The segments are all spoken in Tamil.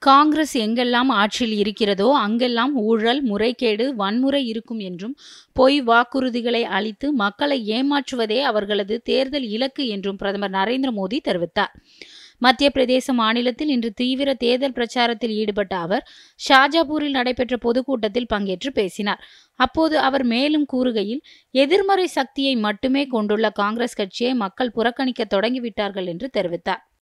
காங்கிரஸ் எங்கெல்லாம் ஆட்சியில் இருக்கிறதோ அங்கெல்லாம் ஊழல் முறைகேடு வன்முறை இருக்கும் என்றும் பொய் வாக்குறுதிகளை அளித்து மக்களை ஏமாற்றுவதே அவர்களது தேர்தல் இலக்கு என்றும் பிரதமர் நரேந்திர மோடி தெரிவித்தார் மத்திய பிரதேச மாநிலத்தில் இன்று தீவிர தேர்தல் பிரச்சாரத்தில் ஈடுபட்ட அவர் ஷாஜாபூரில் நடைபெற்ற பொதுக்கூட்டத்தில் பங்கேற்று பேசினார் அப்போது அவர் மேலும் கூறுகையில் எதிர்மறை சக்தியை மட்டுமே கொண்டுள்ள காங்கிரஸ் கட்சியை மக்கள் புறக்கணிக்க தொடங்கிவிட்டார்கள் என்று தெரிவித்தார்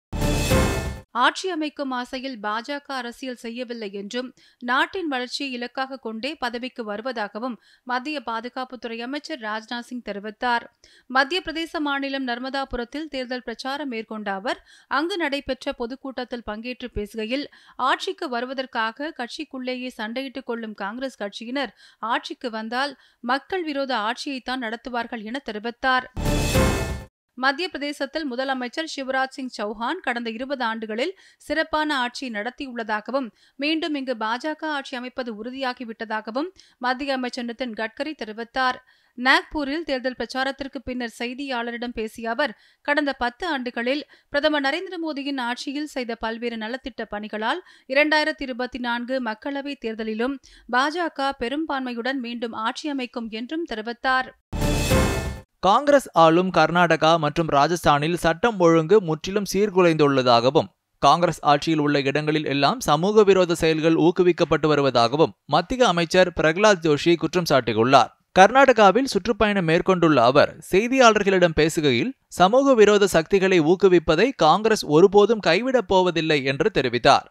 ஆட்சி அமைக்கும் ஆசையில் பாஜக அரசியல் செய்யவில்லை என்றும் நாட்டின் வளர்ச்சியை இலக்காக கொண்டே பதவிக்கு வருவதாகவும் மத்திய பாதுகாப்புத்துறை அமைச்சர் ராஜ்நாத் சிங் தெரிவித்தார் மத்திய பிரதேச மாநிலம் நர்மதாபுரத்தில் தேர்தல் பிரச்சாரம் மேற்கொண்ட அவர் அங்கு நடைபெற்ற பொதுக்கூட்டத்தில் பங்கேற்று பேசுகையில் ஆட்சிக்கு வருவதற்காக கட்சிக்குள்ளேயே சண்டையிட்டுக் கொள்ளும் காங்கிரஸ் கட்சியினர் ஆட்சிக்கு வந்தால் மக்கள் விரோத ஆட்சியைத்தான் நடத்துவார்கள் என தெரிவித்தார் மத்திய பிரதேசத்தில் முதலமைச்சர் சிவராஜ் சிங் சௌஹான் கடந்த இருபது ஆண்டுகளில் சிறப்பான ஆட்சி நடத்தியுள்ளதாகவும் மீண்டும் இங்கு பாஜக ஆட்சி அமைப்பது உறுதியாகிவிட்டதாகவும் மத்திய அமைச்சர் நிதின் கட்கரி தெரிவித்தார் நாக்பூரில் தேர்தல் பிரச்சாரத்திற்கு பின்னர் செய்தியாளரிடம் பேசிய அவர் கடந்த பத்து ஆண்டுகளில் பிரதமர் நரேந்திர மோடியின் ஆட்சியில் செய்த பல்வேறு நலத்திட்ட பணிகளால் இரண்டாயிரத்தி இருபத்தி நான்கு மக்களவைத் தேர்தலிலும் பாஜக பெரும்பான்மையுடன் மீண்டும் ஆட்சி அமைக்கும் என்றும் தெரிவித்தார் காங்கிரஸ் ஆளும் கர்நாடகா மற்றும் ராஜஸ்தானில் சட்டம் ஒழுங்கு முற்றிலும் சீர்குலைந்துள்ளதாகவும் காங்கிரஸ் ஆட்சியில் உள்ள இடங்களில் எல்லாம் சமூக விரோத செயல்கள் ஊக்குவிக்கப்பட்டு வருவதாகவும் மத்திய அமைச்சர் பிரகலாத் ஜோஷி குற்றம் சாட்டியுள்ளார் கர்நாடகாவில் சுற்றுப்பயணம் மேற்கொண்டுள்ள அவர் செய்தியாளர்களிடம் பேசுகையில் சமூக விரோத சக்திகளை ஊக்குவிப்பதை காங்கிரஸ் ஒருபோதும் கைவிடப் போவதில்லை என்று தெரிவித்தார்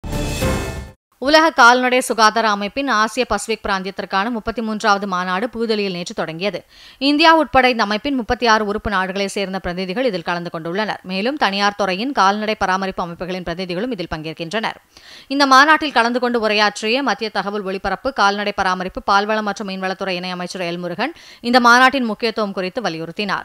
உலக கால்நடை சுகாதார அமைப்பின் ஆசிய பசிபிக் பிராந்தியத்திற்கான முப்பத்தி மூன்றாவது மாநாடு புதுதில்லியில் நேற்று தொடங்கியது இந்தியா உட்பட இந்த அமைப்பின் முப்பத்தி ஆறு உறுப்பு நாடுகளைச் சேர்ந்த பிரதிநிதிகள் இதில் கலந்து கொண்டுள்ளனர் மேலும் தனியார் துறையின் கால்நடை பராமரிப்பு அமைப்புகளின் பிரதிநிதிகளும் இதில் பங்கேற்கின்றனர் இந்த மாநாட்டில் கலந்து கொண்டு உரையாற்றிய மத்திய தகவல் ஒலிபரப்பு கால்நடை பராமரிப்பு பால்வளம் மற்றும் மீன்வளத்துறை இணையமைச்சர் எல் முருகன் இந்த மாநாட்டின் முக்கியத்துவம் குறித்து வலியுறுத்தினார்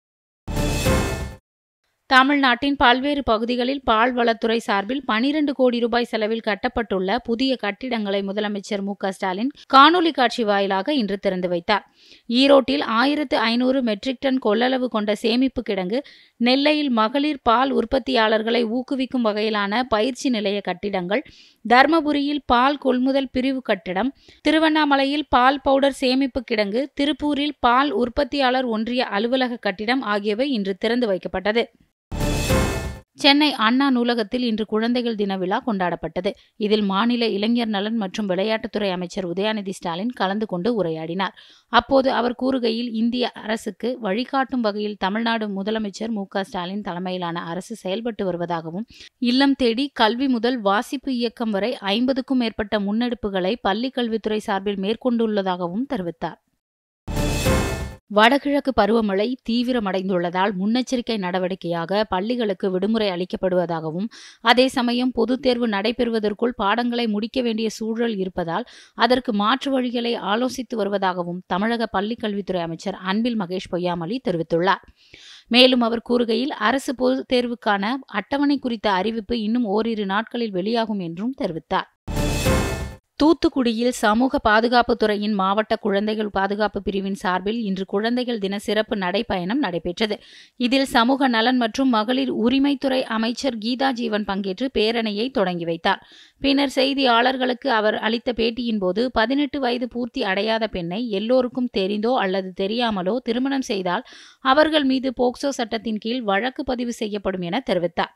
தமிழ்நாட்டின் பல்வேறு பகுதிகளில் பால்வளத்துறை சார்பில் பனிரெண்டு கோடி ரூபாய் செலவில் கட்டப்பட்டுள்ள புதிய கட்டிடங்களை முதலமைச்சர் மு ஸ்டாலின் காணொலி காட்சி வாயிலாக இன்று திறந்து வைத்தார் ஈரோட்டில் ஆயிரத்து ஐநூறு மெட்ரிக் டன் கொள்ளளவு கொண்ட சேமிப்பு கிடங்கு நெல்லையில் மகளிர் பால் உற்பத்தியாளர்களை ஊக்குவிக்கும் வகையிலான பயிற்சி நிலைய கட்டிடங்கள் தர்மபுரியில் பால் கொள்முதல் பிரிவு கட்டிடம் திருவண்ணாமலையில் பால் பவுடர் சேமிப்பு கிடங்கு திருப்பூரில் பால் உற்பத்தியாளர் ஒன்றிய அலுவலக கட்டிடம் ஆகியவை இன்று திறந்து வைக்கப்பட்டது சென்னை அண்ணா நூலகத்தில் இன்று குழந்தைகள் தின விழா கொண்டாடப்பட்டது இதில் மாநில இளைஞர் நலன் மற்றும் விளையாட்டுத்துறை அமைச்சர் உதயாநிதி ஸ்டாலின் கலந்து கொண்டு உரையாடினார் அப்போது அவர் கூறுகையில் இந்திய அரசுக்கு வழிகாட்டும் வகையில் தமிழ்நாடு முதலமைச்சர் மு ஸ்டாலின் தலைமையிலான அரசு செயல்பட்டு வருவதாகவும் இல்லம் தேடி கல்வி முதல் வாசிப்பு இயக்கம் வரை ஐம்பதுக்கும் மேற்பட்ட முன்னெடுப்புகளை பள்ளிக் கல்வித்துறை சார்பில் மேற்கொண்டுள்ளதாகவும் தெரிவித்தார் வடகிழக்கு பருவமழை தீவிரமடைந்துள்ளதால் முன்னெச்சரிக்கை நடவடிக்கையாக பள்ளிகளுக்கு விடுமுறை அளிக்கப்படுவதாகவும் அதே சமயம் பொதுத் தேர்வு நடைபெறுவதற்குள் பாடங்களை முடிக்க வேண்டிய சூழல் இருப்பதால் அதற்கு மாற்று வழிகளை ஆலோசித்து வருவதாகவும் தமிழக பள்ளிக் கல்வித்துறை அமைச்சர் அன்பில் மகேஷ் பொய்யாமொழி தெரிவித்துள்ளார் மேலும் அவர் கூறுகையில் அரசு பொதுத் தேர்வுக்கான அட்டவணை குறித்த அறிவிப்பு இன்னும் ஓரிரு நாட்களில் வெளியாகும் என்றும் தெரிவித்தார் தூத்துக்குடியில் சமூக பாதுகாப்பு துறையின் மாவட்ட குழந்தைகள் பாதுகாப்பு பிரிவின் சார்பில் இன்று குழந்தைகள் தின சிறப்பு நடைப்பயணம் நடைபெற்றது இதில் சமூக நலன் மற்றும் மகளிர் உரிமைத்துறை அமைச்சர் கீதா ஜீவன் பங்கேற்று பேரணியை தொடங்கி வைத்தார் பின்னர் செய்தியாளர்களுக்கு அவர் அளித்த பேட்டியின் போது பதினெட்டு வயது பூர்த்தி அடையாத பெண்ணை எல்லோருக்கும் தெரிந்தோ அல்லது தெரியாமலோ திருமணம் செய்தால் அவர்கள் மீது போக்சோ சட்டத்தின் கீழ் வழக்கு பதிவு செய்யப்படும் என தெரிவித்தார்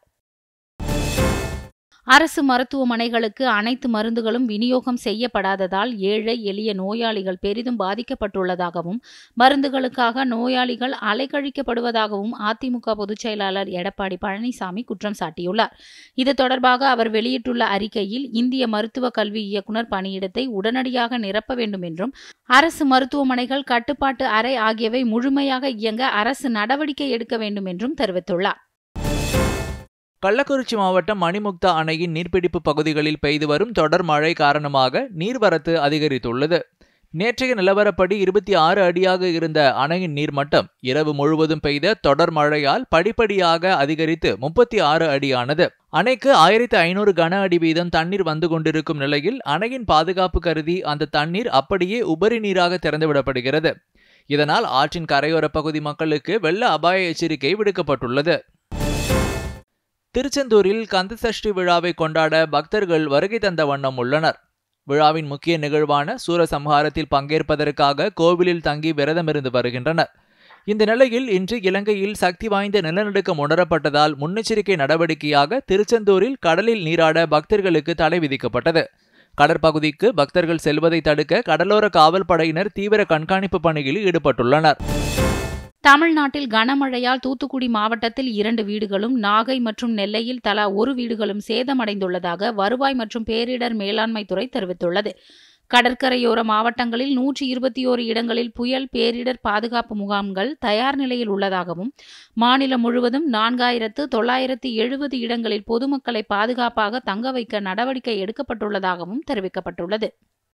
அரசு மருத்துவமனைகளுக்கு அனைத்து மருந்துகளும் விநியோகம் செய்யப்படாததால் ஏழை எளிய நோயாளிகள் பெரிதும் பாதிக்கப்பட்டுள்ளதாகவும் மருந்துகளுக்காக நோயாளிகள் அலைக்கழிக்கப்படுவதாகவும் அதிமுக பொதுச் செயலாளர் எடப்பாடி பழனிசாமி குற்றம் சாட்டியுள்ளார் இது தொடர்பாக அவர் வெளியிட்டுள்ள அறிக்கையில் இந்திய மருத்துவ கல்வி இயக்குநர் பணியிடத்தை உடனடியாக நிரப்ப வேண்டும் என்றும் அரசு மருத்துவமனைகள் கட்டுப்பாட்டு அறை ஆகியவை முழுமையாக இயங்க அரசு நடவடிக்கை எடுக்க வேண்டும் என்றும் தெரிவித்துள்ளார் கள்ளக்குறிச்சி மாவட்டம் மணிமுக்தா அணையின் நீர்பிடிப்பு பகுதிகளில் பெய்து வரும் தொடர் மழை காரணமாக நீர்வரத்து அதிகரித்துள்ளது நேற்றைய நிலவரப்படி இருபத்தி ஆறு அடியாக இருந்த அணையின் நீர்மட்டம் இரவு முழுவதும் பெய்த தொடர் மழையால் படிப்படியாக அதிகரித்து முப்பத்தி ஆறு அடியானது அணைக்கு ஆயிரத்தி ஐநூறு கன அடி வீதம் தண்ணீர் வந்து கொண்டிருக்கும் நிலையில் அணையின் பாதுகாப்பு கருதி அந்த தண்ணீர் அப்படியே உபரி நீராக திறந்துவிடப்படுகிறது இதனால் ஆற்றின் கரையோர பகுதி மக்களுக்கு வெள்ள அபாய எச்சரிக்கை விடுக்கப்பட்டுள்ளது திருச்செந்தூரில் கந்தசஷ்டி விழாவை கொண்டாட பக்தர்கள் வருகை தந்த வண்ணம் உள்ளனர் விழாவின் முக்கிய நிகழ்வான சூரசம்ஹாரத்தில் பங்கேற்பதற்காக கோவிலில் தங்கி விரதமிருந்து வருகின்றனர் இந்த நிலையில் இன்று இலங்கையில் சக்தி வாய்ந்த நிலநடுக்கம் உணரப்பட்டதால் முன்னெச்சரிக்கை நடவடிக்கையாக திருச்செந்தூரில் கடலில் நீராட பக்தர்களுக்கு தடை விதிக்கப்பட்டது கடற்பகுதிக்கு பக்தர்கள் செல்வதை தடுக்க கடலோர காவல் படையினர் தீவிர கண்காணிப்பு பணியில் ஈடுபட்டுள்ளனர் தமிழ்நாட்டில் கனமழையால் தூத்துக்குடி மாவட்டத்தில் இரண்டு வீடுகளும் நாகை மற்றும் நெல்லையில் தலா ஒரு வீடுகளும் சேதமடைந்துள்ளதாக வருவாய் மற்றும் பேரிடர் மேலாண்மை துறை தெரிவித்துள்ளது கடற்கரையோர மாவட்டங்களில் நூற்றி இருபத்தி ஓரு இடங்களில் புயல் பேரிடர் பாதுகாப்பு முகாம்கள் தயார் நிலையில் உள்ளதாகவும் மாநிலம் முழுவதும் நான்காயிரத்து தொள்ளாயிரத்து எழுபது இடங்களில் பொதுமக்களை பாதுகாப்பாக தங்க வைக்க நடவடிக்கை எடுக்கப்பட்டுள்ளதாகவும் தெரிவிக்கப்பட்டுள்ளது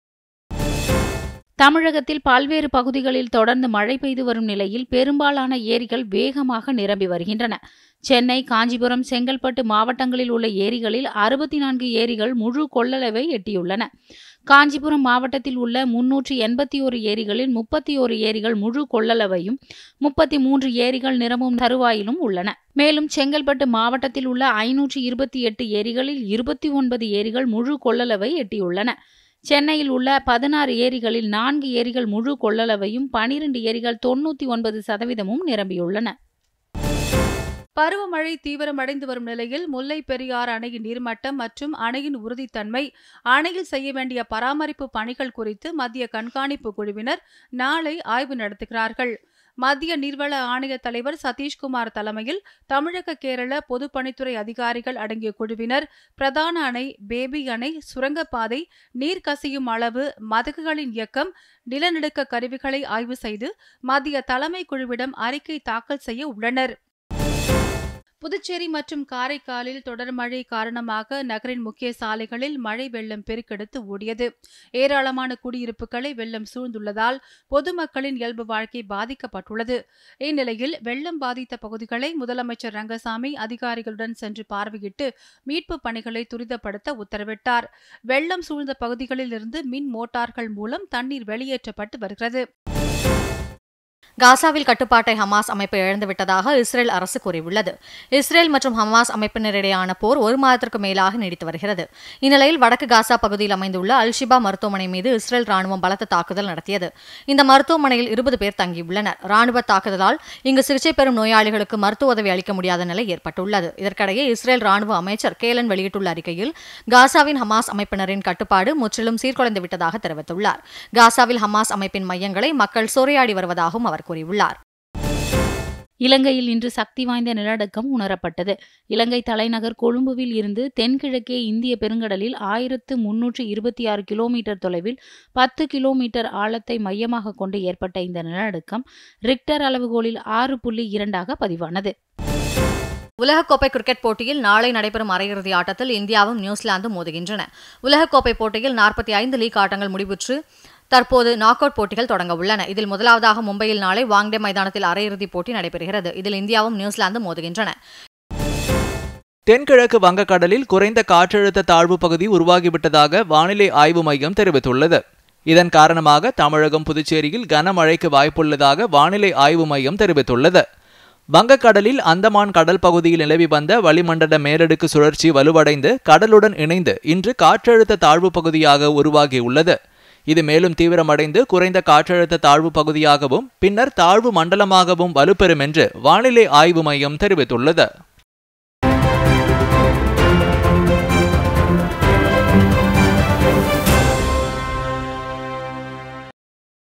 தமிழகத்தில் பல்வேறு பகுதிகளில் தொடர்ந்து மழை பெய்து வரும் நிலையில் பெரும்பாலான ஏரிகள் வேகமாக நிரம்பி வருகின்றன சென்னை காஞ்சிபுரம் செங்கல்பட்டு மாவட்டங்களில் உள்ள ஏரிகளில் அறுபத்தி நான்கு ஏரிகள் முழு கொள்ளளவை எட்டியுள்ளன காஞ்சிபுரம் மாவட்டத்தில் உள்ள முன்னூற்றி எண்பத்தி ஒரு ஏரிகளில் முப்பத்தி ஒரு ஏரிகள் முழு கொள்ளளவையும் முப்பத்தி மூன்று ஏரிகள் நிரம்பும் தருவாயிலும் உள்ளன மேலும் செங்கல்பட்டு மாவட்டத்தில் உள்ள ஐநூற்றி இருபத்தி எட்டு ஏரிகளில் இருபத்தி ஒன்பது ஏரிகள் முழு கொள்ளளவை எட்டியுள்ளன சென்னையில் உள்ள பதினாறு ஏரிகளில் நான்கு ஏரிகள் முழு கொள்ளளவையும் பனிரெண்டு ஏரிகள் தொண்ணூற்றி ஒன்பது சதவீதமும் நிரம்பியுள்ளன பருவமழை தீவிரமடைந்து வரும் நிலையில் முல்லை பெரியாறு அணையின் நீர்மட்டம் மற்றும் அணையின் உறுதித்தன்மை அணையில் செய்ய வேண்டிய பராமரிப்பு பணிகள் குறித்து மத்திய கண்காணிப்பு குழுவினர் நாளை ஆய்வு நடத்துகிறார்கள் மத்திய நீர்வள ஆணைய தலைவர் சதீஷ்குமார் தலைமையில் தமிழக கேரள பொதுப்பணித்துறை அதிகாரிகள் அடங்கிய குழுவினர் பிரதான அணை பேபி அணை சுரங்கப்பாதை நீர் கசியும் அளவு மதகுகளின் இயக்கம் நிலநடுக்க கருவிகளை ஆய்வு செய்து மத்திய தலைமை குழுவிடம் அறிக்கை தாக்கல் செய்ய உள்ளனர் புதுச்சேரி மற்றும் காரைக்காலில் தொடர் மழை காரணமாக நகரின் முக்கிய சாலைகளில் மழை வெள்ளம் பெருக்கெடுத்து ஓடியது ஏராளமான குடியிருப்புகளை வெள்ளம் சூழ்ந்துள்ளதால் பொதுமக்களின் இயல்பு வாழ்க்கை பாதிக்கப்பட்டுள்ளது இந்நிலையில் வெள்ளம் பாதித்த பகுதிகளை முதலமைச்சர் ரங்கசாமி அதிகாரிகளுடன் சென்று பார்வையிட்டு மீட்பு பணிகளை துரிதப்படுத்த உத்தரவிட்டார் வெள்ளம் சூழ்ந்த பகுதிகளில் இருந்து மின் மோட்டார்கள் மூலம் தண்ணீர் வெளியேற்றப்பட்டு வருகிறது காசாவில் கட்டுப்பாட்டை ஹமாஸ் அமைப்பு இழந்துவிட்டதாக இஸ்ரேல் அரசு கூறியுள்ளது இஸ்ரேல் மற்றும் ஹமாஸ் அமைப்பினரிடையான போர் ஒரு மாதத்திற்கு மேலாக நீடித்து வருகிறது இந்நிலையில் வடக்கு காசா பகுதியில் அமைந்துள்ள அல்ஷிபா மருத்துவமனை மீது இஸ்ரேல் ராணுவம் பலத்த தாக்குதல் நடத்தியது இந்த மருத்துவமனையில் இருபது பேர் தங்கியுள்ளனர் ராணுவ தாக்குதலால் இங்கு சிகிச்சை பெறும் நோயாளிகளுக்கு மருத்துவ உதவி அளிக்க முடியாத நிலை ஏற்பட்டுள்ளது இதற்கிடையே இஸ்ரேல் ராணுவ அமைச்சர் கேலன் வெளியிட்டுள்ள அறிக்கையில் காசாவின் ஹமாஸ் அமைப்பினரின் கட்டுப்பாடு முற்றிலும் சீர்குலைந்து விட்டதாக தெரிவித்துள்ளார் காசாவில் ஹமாஸ் அமைப்பின் மையங்களை மக்கள் சூறையாடி வருவதாகவும் அவர் கூறியுள்ளார் இலங்கையில் இன்று சக்தி வாய்ந்த நிலநடுக்கம் உணரப்பட்டது இலங்கை தலைநகர் கொழும்புவில் இருந்து தென்கிழக்கே இந்திய பெருங்கடலில் ஆயிரத்து முன்னூற்று இருபத்தி ஆறு கிலோமீட்டர் தொலைவில் பத்து கிலோமீட்டர் ஆழத்தை மையமாக கொண்டு ஏற்பட்ட இந்த நிலநடுக்கம் ரிக்டர் அளவுகோலில் ஆறு புள்ளி இரண்டாக பதிவானது உலகக்கோப்பை கிரிக்கெட் போட்டியில் நாளை நடைபெறும் அரையிறுதி ஆட்டத்தில் இந்தியாவும் நியூசிலாந்தும் மோதுகின்றன உலகக்கோப்பை போட்டியில் நாற்பத்தி ஐந்து லீக் ஆட்டங்கள் முடிவுற்று தற்போது நாக் அவுட் போட்டிகள் தொடங்க உள்ளன இதில் முதலாவதாக மும்பையில் நாளை வாங்டே மைதானத்தில் அரையிறுதிப் போட்டி நடைபெறுகிறது இதில் இந்தியாவும் நியூசிலாந்தும் மோதுகின்றன தென்கிழக்கு வங்கக்கடலில் குறைந்த காற்றழுத்த தாழ்வு பகுதி உருவாகிவிட்டதாக வானிலை ஆய்வு மையம் தெரிவித்துள்ளது இதன் காரணமாக தமிழகம் புதுச்சேரியில் கனமழைக்கு வாய்ப்புள்ளதாக வானிலை ஆய்வு மையம் தெரிவித்துள்ளது வங்கக்கடலில் அந்தமான் கடல் பகுதியில் நிலவி வந்த வளிமண்டல மேலடுக்கு சுழற்சி வலுவடைந்து கடலுடன் இணைந்து இன்று காற்றழுத்த தாழ்வு பகுதியாக உருவாகியுள்ளது இது மேலும் தீவிரமடைந்து குறைந்த காற்றழுத்த தாழ்வு பகுதியாகவும் பின்னர் தாழ்வு மண்டலமாகவும் வலுப்பெறும் என்று வானிலை ஆய்வு மையம் தெரிவித்துள்ளது